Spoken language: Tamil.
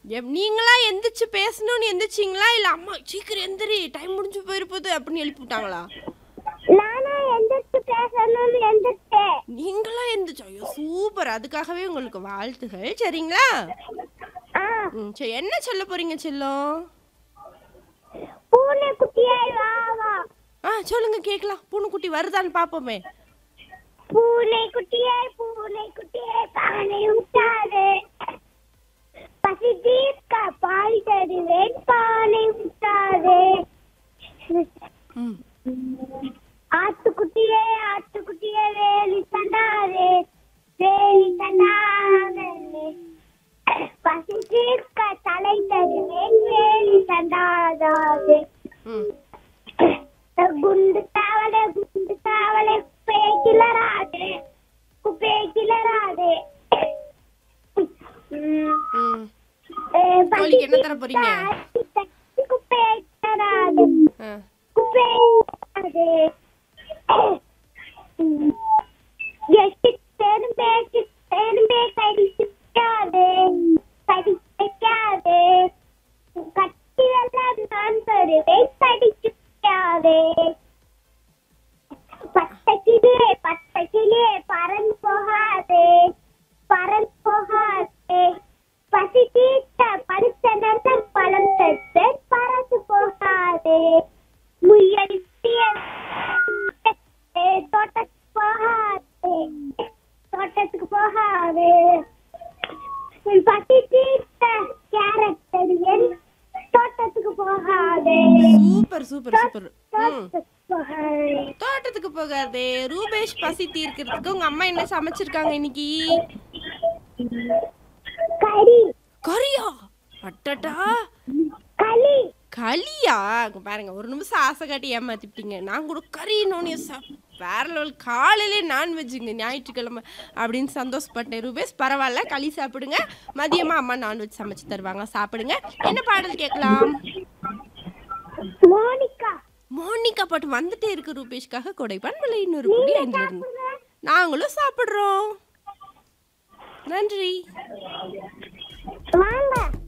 எப்- நீங்களா எந்திரிச்சு பேசணும்னு எந்திரிச்சிங்களா இல்ல அம்மா சீக்கிரம் எந்திரி டைம் முடிஞ்சு போயிருப்போது அப்படின்னு எழுப்பி விட்டாங்களா நானா எந்திரிச்சு பேசணும்னு எந்திரிச்சேன் நீங்களா எந்திரிச்சு ஐயோ சூப்பர் அதுக்காகவே உங்களுக்கு வாழ்த்துகள் சரிங்களா ஆ ம் சரி என்ன சொல்ல போறீங்க செல்லம் பூனை குட்டியாய் வா வா ஆ சொல்லுங்க கேட்கலாம் பூனைக்குட்டி வருதான்னு பாப்போமே பூனை குட்டியாய் பூனை குட்டியாய் பானை விட்டாது பசி தீர்க்க பால் தருவேன் பானை விட்டாது ம் ஆட்டுக்குட்டியே ஆட்டுக்குட்டியே வேலி தண்டாதே வேலி தண்டாதே பசி தீர்க்க தலை தருவேன் வேலி தண்டாதாதே ம் குண்டு தாவலே குண்டு தாவலே குப்பையை கிளறாதே குப்பையை கிளறாதே உம், ம் அஹ், கோழிக்கு என்ன தர போறீங்க? தட்டி தட்டி குப்பையை கிளறாதே ஆ குப்பையை கிளறாதே உம், எட்டு தெரும்பே தெரும்பே கடிக்காதே கடிக்காதே கட்டியெல்லாம் நான் தருவேன் கடிக்காதே பட்டக்கிலே பட்டக்கிலே பறந்து போகாதே பறந்து போகாதே பசி தீர்த்த படுத்த நல்ல பழம் தட்டு பறந்து போகாதே முயல் தோட்டத்துக்கு போகாதே தோட்டத்துக்கு போகாதே பசி தீர்த்த கேரட் தருவேன் தோட்டத்துக்கு போகாதே சூப்பர் சூப்பர் சூப்பர் ம் தோட்டத்துக்கு போகாதே தோட்டத்துக்கு போகாதே ரூபேஷ் பசி தீர்க்கிறதுக்கு உங்க அம்மா என்ன சமைச்சிருக்காங்க இன்னைக்கு கறி கறியா அட்டட்டா களி களியா இங்க பாருங்க ஒரு நிமிஷம் ஆசை காட்டி ஏமாத்திட்டீங்க நான் கூட கறி நோனிய வேற லெவல் காலையிலே நான்வெஜ்ஜுங்க ஞாயிற்றுக்கிழமை அப்படின்னு சந்தோஷப்பட்டேன் ரூபேஷ் பரவாயில்ல களி சாப்பிடுங்க மதியமா அம்மா நான்வெஜ் சமைச்சு தருவாங்க சாப்பிடுங்க என்ன பாடல் கேட்கலாம் மோனிகா மோனிகா பாட்டு வந்துட்டே இருக்கு ரூபேஷ்காக கொடைப்பான் விலை இன்னொரு குடி ஐந்துல இருந்து நாங்களும் சாப்பிடுறோம் நன்றி வாங்க